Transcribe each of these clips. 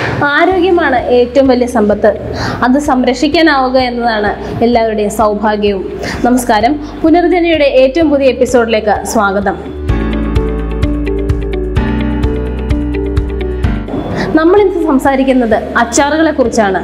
ആരോഗ്യമാണ് ഏറ്റവും വലിയ സമ്പത്ത് അത് സംരക്ഷിക്കാനാവുക എന്നതാണ് എല്ലാവരുടെയും സൗഭാഗ്യവും നമസ്കാരം പുനർജനയുടെ ഏറ്റവും പുതിയ എപ്പിസോഡിലേക്ക് സ്വാഗതം നമ്മൾ ഇന്ന് സംസാരിക്കുന്നത് അച്ചാറുകളെ കുറിച്ചാണ്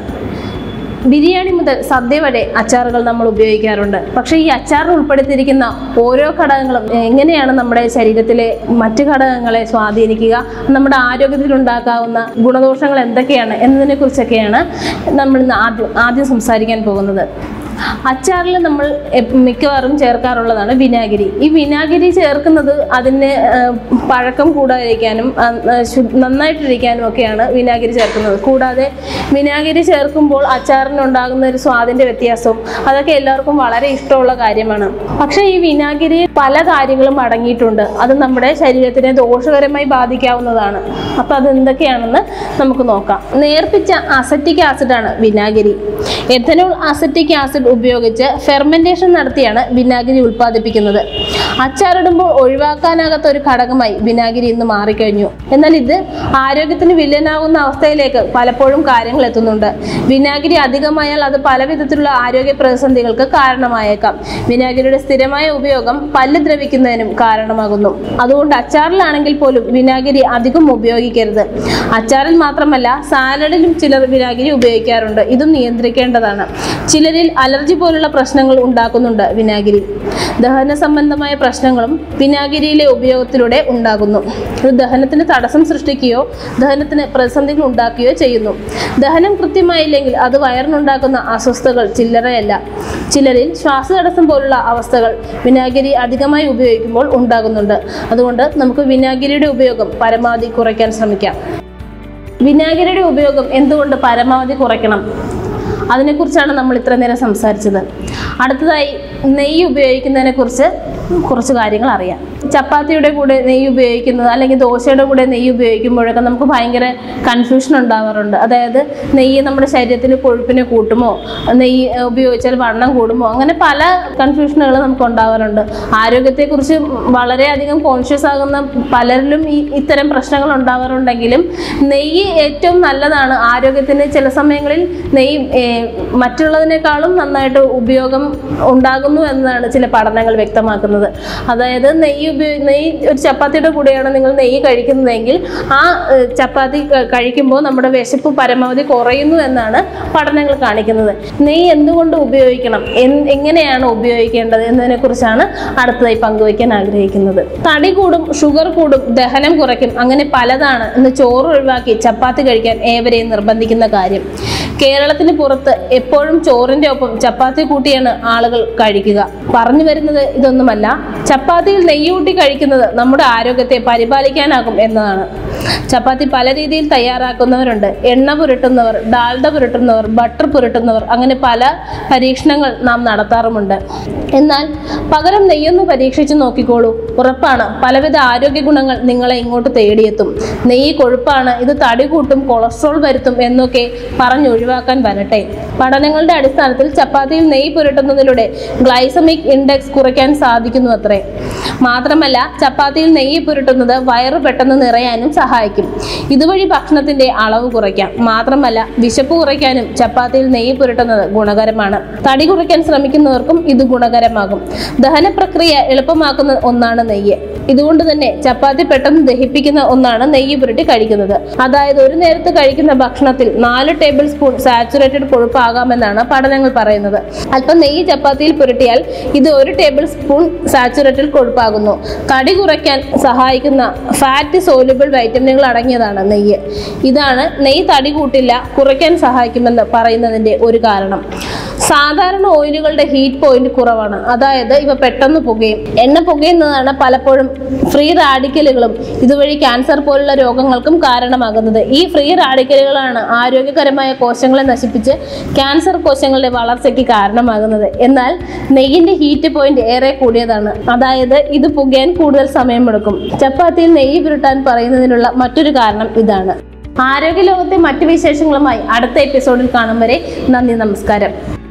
ബിരിയാണി മുതൽ സദ്യ വരെ അച്ചാറുകൾ നമ്മൾ ഉപയോഗിക്കാറുണ്ട് പക്ഷേ ഈ അച്ചാറിൽ ഉൾപ്പെടുത്തിയിരിക്കുന്ന ഓരോ ഘടകങ്ങളും എങ്ങനെയാണ് നമ്മുടെ ശരീരത്തിലെ മറ്റു ഘടകങ്ങളെ സ്വാധീനിക്കുക നമ്മുടെ ആരോഗ്യത്തിൽ ഉണ്ടാക്കാവുന്ന ഗുണദോഷങ്ങൾ എന്തൊക്കെയാണ് എന്നതിനെ കുറിച്ചൊക്കെയാണ് നമ്മൾ ഇന്ന് ആദ്യം ആദ്യം സംസാരിക്കാൻ പോകുന്നത് അച്ചാറിൽ നമ്മൾ എപ്- മിക്കവാറും ചേർക്കാറുള്ളതാണ് വിനാഗിരി ഈ വിനാഗിരി ചേർക്കുന്നത് അതിന് ആ, പഴക്കം കൂടാതിരിക്കാനും ആ, ആ, ശു- നന്നായിട്ടിരിക്കാനും ഒക്കെയാണ് വിനാഗിരി ചേർക്കുന്നത് കൂടാതെ വിനാഗിരി ചേർക്കുമ്പോൾ അച്ചാറിനുണ്ടാകുന്ന ഒരു സ്വാദിന്റെ വ്യത്യാസവും അതൊക്കെ എല്ലാവർക്കും വളരെ ഇഷ്ടമുള്ള കാര്യമാണ് പക്ഷേ ഈ വിനാഗിരി പല കാര്യങ്ങളും അടങ്ങിയിട്ടുണ്ട് അത് നമ്മുടെ ശരീരത്തിനെ ദോഷകരമായി ബാധിക്കാവുന്നതാണ് അപ്പൊ അത് എന്തൊക്കെയാണെന്ന് നമുക്ക് നോക്കാം നേർപ്പിച്ച അസറ്റിക് ആസിഡാണ് വിനാഗിരി എഥനോൾ അസറ്റിക് ആസിഡ് ഉപയോഗിച്ച് ഫെർമെന്റേഷൻ നടത്തിയാണ് വിനാഗിരി ഉൽപ്പാദിപ്പിക്കുന്നത് അച്ചാറിടുമ്പോൾ ഒഴിവാക്കാനാകാത്ത ഒരു ഘടകമായി വിനാഗിരി ഇന്ന് മാറിക്കഴിഞ്ഞു എന്നാൽ ഇത് ആരോഗ്യത്തിന് വില്ലനാകുന്ന അവസ്ഥയിലേക്ക് പലപ്പോഴും കാര്യങ്ങൾ എത്തുന്നുണ്ട് വിനാഗിരി അധികമായാൽ അത് പല വിധത്തിലുള്ള ആരോഗ്യ പ്രതിസന്ധികൾക്ക് കാരണമായേക്കാം വിനാഗിരിയുടെ സ്ഥിരമായ ഉപയോഗം പല്ല് ദ്രവിക്കുന്നതിനും കാരണമാകുന്നു അതുകൊണ്ട് അച്ചാറിലാണെങ്കിൽ പോലും വിനാഗിരി അധികം ഉപയോഗിക്കരുത് അച്ചാറിൽ മാത്രമല്ല സാലഡിലും ചിലർ വിനാഗിരി ഉപയോഗിക്കാറുണ്ട് ഇതും നിയന്ത്രിക്കേണ്ടതാണ് ചിലരിൽ അലർജി പോലുള്ള പ്രശ്നങ്ങൾ ഉണ്ടാക്കുന്നുണ്ട് വിനാഗിരി ദഹന സംബന്ധമായ പ്രശ്നങ്ങളും വിനാഗിരിയിലെ ഉപയോഗത്തിലൂടെ ഉണ്ടാകുന്നു ഇത് ദഹനത്തിന് തടസ്സം സൃഷ്ടിക്കുകയോ ദഹനത്തിന് പ്രതിസന്ധികൾ ഉണ്ടാക്കുകയോ ചെയ്യുന്നു ദഹനം കൃത്യമായില്ലെങ്കിൽ അത് വയറിനുണ്ടാക്കുന്ന അസ്വസ്ഥതകൾ ചില്ലറയല്ല ചിലരിൽ ശ്വാസതടസ്സം പോലുള്ള അവസ്ഥകൾ വിനാഗിരി അധികമായി ഉപയോഗിക്കുമ്പോൾ ഉണ്ടാകുന്നുണ്ട് അതുകൊണ്ട് നമുക്ക് വിനാഗിരിയുടെ ഉപയോഗം പരമാവധി കുറയ്ക്കാൻ ശ്രമിക്കാം വിനാഗിരിയുടെ ഉപയോഗം എന്തുകൊണ്ട് പരമാവധി കുറയ്ക്കണം അതിനെക്കുറിച്ചാണ് നമ്മൾ ഇത്ര നേരം സംസാരിച്ചത് അടുത്തതായി നെയ്യ് ഉപയോഗിക്കുന്നതിനെ കുറിച്ച് കുറച്ച് കാര്യങ്ങൾ അറിയാം ചപ്പാത്തിയുടെ കൂടെ നെയ്യ് ഉപയോഗിക്കുന്നത് അല്ലെങ്കിൽ ദോശയുടെ കൂടെ നെയ്യ് ഉപയോഗിക്കുമ്പോഴൊക്കെ നമുക്ക് ഭയങ്കര കൺഫ്യൂഷൻ ഉണ്ടാവാറുണ്ട് അതായത് നെയ്യ് നമ്മുടെ ശരീരത്തിൽ കൊഴുപ്പിനെ കൂട്ടുമോ നെയ്യ് ഏഹ്, ഉപയോഗിച്ചാൽ വണ്ണം കൂടുമോ അങ്ങനെ പല കൺഫ്യൂഷനുകൾ നമുക്ക് ഉണ്ടാവാറുണ്ട് ആരോഗ്യത്തെക്കുറിച്ച് വളരെയധികം കോൺഷ്യസ് ആകുന്ന പലരിലും ഈ ഇത്തരം പ്രശ്നങ്ങൾ ഉണ്ടാവാറുണ്ടെങ്കിലും നെയ്യ് ഏറ്റവും നല്ലതാണ് ആരോഗ്യത്തിന് ചില സമയങ്ങളിൽ നെയ്യ് ഏഹ്, മറ്റുള്ളതിനേക്കാളും നന്നായിട്ട് ഉപയോഗം ഉണ്ടാകുന്നു എന്നതാണ് ചില പഠനങ്ങൾ വ്യക്തമാക്കുന്നത് അതായത് നെയ്യ് ഉപയോഗി നെയ്യ് ഒരു ചപ്പാത്തിയുടെ കൂടെയാണ് നിങ്ങൾ നെയ്യ് കഴിക്കുന്നതെങ്കിൽ ആ ഏഹ്, ചപ്പാത്തി ക- കഴിക്കുമ്പോൾ നമ്മുടെ വിശപ്പ് പരമാവധി കുറയുന്നു എന്നാണ് പഠനങ്ങൾ കാണിക്കുന്നത് നെയ്യ് എന്തുകൊണ്ട് ഉപയോഗിക്കണം എൻ- എങ്ങനെയാണ് ഉപയോഗിക്കേണ്ടത് എന്നതിനെ കുറിച്ചാണ് അടുത്തതായി പങ്കുവയ്ക്കാൻ ആഗ്രഹിക്കുന്നത് തടി കൂടും ഷുഗർ കൂടും ദഹനം കുറയ്ക്കും അങ്ങനെ പലതാണ് ഇന്ന് ചോറ് ഒഴിവാക്കി ചപ്പാത്തി കഴിക്കാൻ ഏവരെയും നിർബന്ധിക്കുന്ന കാര്യം കേരളത്തിന് പുറത്ത് എപ്പോഴും ചോറിന്റെ ഒപ്പം ചപ്പാത്തി കൂട്ടിയാണ് ആളുകൾ കഴിക്കുക പറഞ്ഞു വരുന്നത് ഇതൊന്നുമല്ല ചപ്പാത്തിയിൽ നെയ്യൂട്ടി കഴിക്കുന്നത് നമ്മുടെ ആരോഗ്യത്തെ പരിപാലിക്കാനാകും എന്നതാണ് ചപ്പാത്തി പല രീതിയിൽ തയ്യാറാക്കുന്നവരുണ്ട് എണ്ണ പുരട്ടുന്നവർ ഡാൽഡ പുരട്ടുന്നവർ ബട്ടർ പുരട്ടുന്നവർ അങ്ങനെ പല പരീക്ഷണങ്ങൾ നാം നടത്താറുമുണ്ട് എന്നാൽ പകരം നെയ്യൊന്ന് പരീക്ഷിച്ച് നോക്കിക്കോളൂ ഉറപ്പാണ് പലവിധ ആരോഗ്യ ഗുണങ്ങൾ നിങ്ങളെ ഇങ്ങോട്ട് തേടിയെത്തും നെയ്യ് കൊഴുപ്പാണ് ഇത് തടി കൂട്ടും കൊളസ്ട്രോൾ വരുത്തും എന്നൊക്കെ പറഞ്ഞൊഴിവാക്കാൻ വരട്ടെ പഠനങ്ങളുടെ അടിസ്ഥാനത്തിൽ ചപ്പാത്തിയിൽ നെയ്യ് പുരട്ടുന്നതിലൂടെ ഗ്ലൈസമിക് ഇൻഡെക്സ് കുറയ്ക്കാൻ സാധിക്കുന്നു അത്രേ മാത്രമല്ല ചപ്പാത്തിയിൽ നെയ്യ് പുരട്ടുന്നത് വയറ് പെട്ടെന്ന് നിറയാനും സഹായിക്കും ഇതുവഴി ഭക്ഷണത്തിന്റെ അളവ് കുറയ്ക്കാം മാത്രമല്ല വിശപ്പ് കുറയ്ക്കാനും ചപ്പാത്തിയിൽ നെയ്യ് പുരട്ടുന്നത് ഗുണകരമാണ് തടി കുറയ്ക്കാൻ ശ്രമിക്കുന്നവർക്കും ഇത് ഗുണകരമാകും ദഹന പ്രക്രിയ എളുപ്പമാക്കുന്ന ഒന്നാണ് നെയ്യ് ഇതുകൊണ്ട് തന്നെ ചപ്പാത്തി പെട്ടെന്ന് ദഹിപ്പിക്കുന്ന ഒന്നാണ് നെയ്യ് പുരട്ടി കഴിക്കുന്നത് അതായത് ഒരു നേരത്ത് കഴിക്കുന്ന ഭക്ഷണത്തിൽ നാല് ടേബിൾ സ്പൂൺ സാച്ചുറേറ്റഡ് കൊഴുപ്പാകാമെന്നാണ് പഠനങ്ങൾ പറയുന്നത് അല്പം നെയ്യ് ചപ്പാത്തിയിൽ പുരട്ടിയാൽ ഇത് ഒരു ടേബിൾ സ്പൂൺ സാച്ചുറേറ്റഡ് കൊഴുപ്പാകുന്നു തടി കുറയ്ക്കാൻ സഹായിക്കുന്ന ഫാറ്റ് സോലുബിൾ വൈറ്റമിനുകൾ അടങ്ങിയതാണ് നെയ്യ് ഇതാണ് നെയ്യ് തടി കൂട്ടില്ല കുറയ്ക്കാൻ സഹായിക്കുമെന്ന് പറയുന്നതിന്റെ ഒരു കാരണം സാധാരണ ഓയിലുകളുടെ ഹീറ്റ് പോയിന്റ് കുറവാണ് അതായത് ഇവ പെട്ടെന്ന് പുകയും എണ്ണ പുകയുന്നതാണ് പലപ്പോഴും ഫ്രീ റാഡിക്കലുകളും ഇതുവഴി ക്യാൻസർ പോലുള്ള രോഗങ്ങൾക്കും കാരണമാകുന്നത് ഈ ഫ്രീ റാഡിക്കലുകളാണ് ആരോഗ്യകരമായ കോശങ്ങളെ നശിപ്പിച്ച് ക്യാൻസർ കോശങ്ങളുടെ വളർച്ചയ്ക്ക് കാരണമാകുന്നത് എന്നാൽ നെയ്യിന്റെ ഹീറ്റ് പോയിന്റ് ഏറെ കൂടിയതാണ് അതായത് ഇത് പുകയാൻ കൂടുതൽ സമയമെടുക്കും ചപ്പാത്തിയിൽ നെയ്യ് പുരട്ടാൻ പറയുന്നതിനുള്ള മറ്റൊരു കാരണം ഇതാണ് ആരോഗ്യ ലോകത്തെ മറ്റു വിശേഷങ്ങളുമായി അടുത്ത എപ്പിസോഡിൽ കാണും വരെ നന്ദി നമസ്കാരം